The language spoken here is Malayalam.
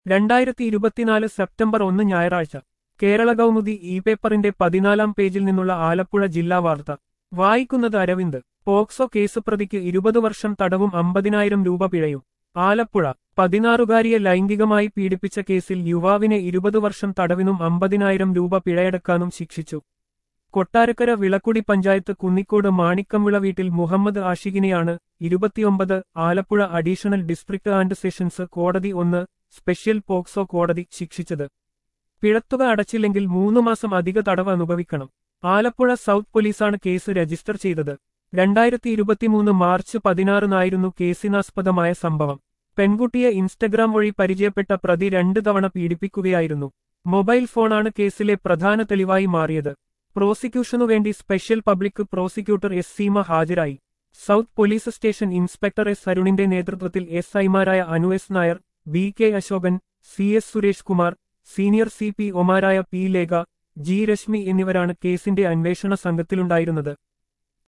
രണ്ടായിരത്തി ഇരുപത്തിനാല് സെപ്റ്റംബർ ഒന്ന് ഞായറാഴ്ച കേരള കൗമുദി ഇ പേപ്പറിന്റെ പതിനാലാം പേജിൽ നിന്നുള്ള ആലപ്പുഴ ജില്ലാ വാർത്ത വായിക്കുന്നത് അരവിന്ദ് പോക്സോ കേസ് പ്രതിക്ക് ഇരുപത് വർഷം തടവും അമ്പതിനായിരം രൂപ പിഴയും ആലപ്പുഴ പതിനാറുകാരിയെ ലൈംഗികമായി പീഡിപ്പിച്ച കേസിൽ യുവാവിനെ ഇരുപത് വർഷം തടവിനും അമ്പതിനായിരം രൂപ പിഴയടക്കാനും ശിക്ഷിച്ചു കൊട്ടാരക്കര വിളക്കുടി പഞ്ചായത്ത് കുന്നിക്കോട് മാണിക്കംവിള വീട്ടിൽ മുഹമ്മദ് ആഷിഖിനെയാണ് ഇരുപത്തിയൊമ്പത് Alappuzha additional district and sessions കോടതി ഒന്ന് സ്പെഷ്യൽ പോക്സോ കോടതി ശിക്ഷിച്ചത് പിഴത്തുക അടച്ചില്ലെങ്കിൽ മൂന്നു മാസം അധിക തടവ് അനുഭവിക്കണം ആലപ്പുഴ സൗത്ത് പോലീസാണ് കേസ് രജിസ്റ്റർ ചെയ്തത് രണ്ടായിരത്തി ഇരുപത്തിമൂന്ന് മാർച്ച് പതിനാറിനായിരുന്നു കേസിനാസ്പദമായ സംഭവം പെൺകുട്ടിയെ ഇൻസ്റ്റഗ്രാം വഴി പരിചയപ്പെട്ട പ്രതി രണ്ടു തവണ പീഡിപ്പിക്കുകയായിരുന്നു മൊബൈൽ ഫോണാണ് കേസിലെ പ്രധാന തെളിവായി മാറിയത് പ്രോസിക്യൂഷനു വേണ്ടി special public prosecutor S Seema ഹാജരായി south police station inspector S അരുണിന്റെ നേതൃത്വത്തിൽ എസ് ഐമാരായ Anu S Nair B K Ashokan C S Suresh Kumar senior C P ഒമാരായ പി ലേഖ ജി രശ്മി എന്നിവരാണ് കേസിന്റെ അന്വേഷണ സംഘത്തിലുണ്ടായിരുന്നത്